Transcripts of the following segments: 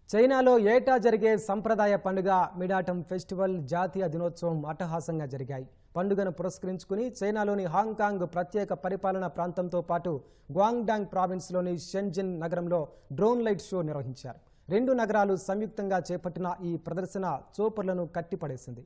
చైనాలో ఏటా జరిగే సంప్రదాయ పండుగ మిడాటం ఫెస్టివల్ జాతీయ దినోత్సవం అట్టహాసంగా జరిగాయి పండుగను పురస్కరించుకుని చైనాలోని హాంకాంగ్ ప్రత్యేక పరిపాలనా ప్రాంతంతో పాటు గ్వాంగ్డాంగ్ ప్రావిన్స్లోని షెంజిన్ నగరంలో డ్రోన్ లైట్ షో నిర్వహించారు రెండు నగరాలు సంయుక్తంగా చేపట్టిన ఈ ప్రదర్శన చూపర్లను కట్టిపడేసింది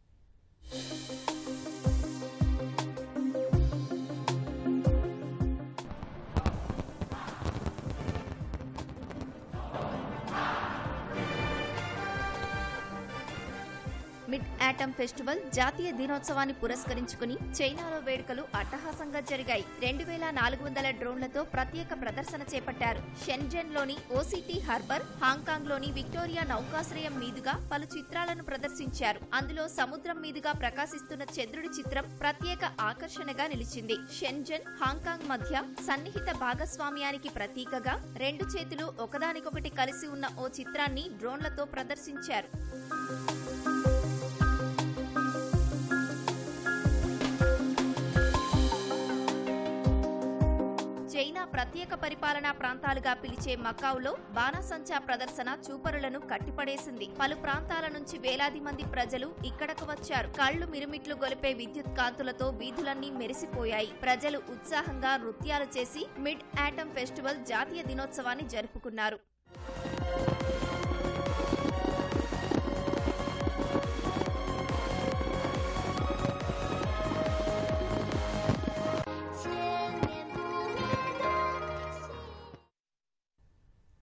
మిడ్ ఆటమ్ ఫెస్టివల్ జాతీయ దినోత్సవాన్ని పురస్కరించుకుని చైనాలో వేడుకలు అట్టహాసంగా జరిగాయి రెండు వేల నాలుగు వందల డ్రోన్లతో ప్రత్యేక ప్రదర్శన చేపట్టారు షెన్జెన్ లోని ఓసిటీ హార్బర్ హాంకాంగ్ లోని విక్టోరియా నౌకాశ్రయం మీదుగా పలు చిత్రాలను ప్రదర్శించారు అందులో సముద్రం మీదుగా ప్రకాశిస్తున్న చంద్రుడి చిత్రం ప్రత్యేక ఆకర్షణగా నిలిచింది షెన్జెన్ హాంకాంగ్ మధ్య సన్నిహిత భాగస్వామ్యానికి ప్రతీకగా రెండు చేతులు ఒకదానికొకటి కలిసి ఉన్న ఓ చిత్రాన్ని డ్రోన్లతో ప్రదర్శించారు చైనా ప్రత్యేక పరిపాలనా ప్రాంతాలుగా పిలిచే మకావులో బాణాసంచా ప్రదర్శన చూపరులను కట్టిపడేసింది పలు ప్రాంతాల నుంచి వేలాది మంది ప్రజలు ఇక్కడకు వచ్చారు కళ్లు మిరుమిట్లు గొలిపే విద్యుత్ కాంతులతో వీధులన్నీ మెరిసిపోయాయి ప్రజలు ఉత్సాహంగా నృత్యాలు చేసి మిడ్ ఆటమ్ ఫెస్టివల్ జాతీయ దినోత్సవాన్ని జరుపుకున్నారు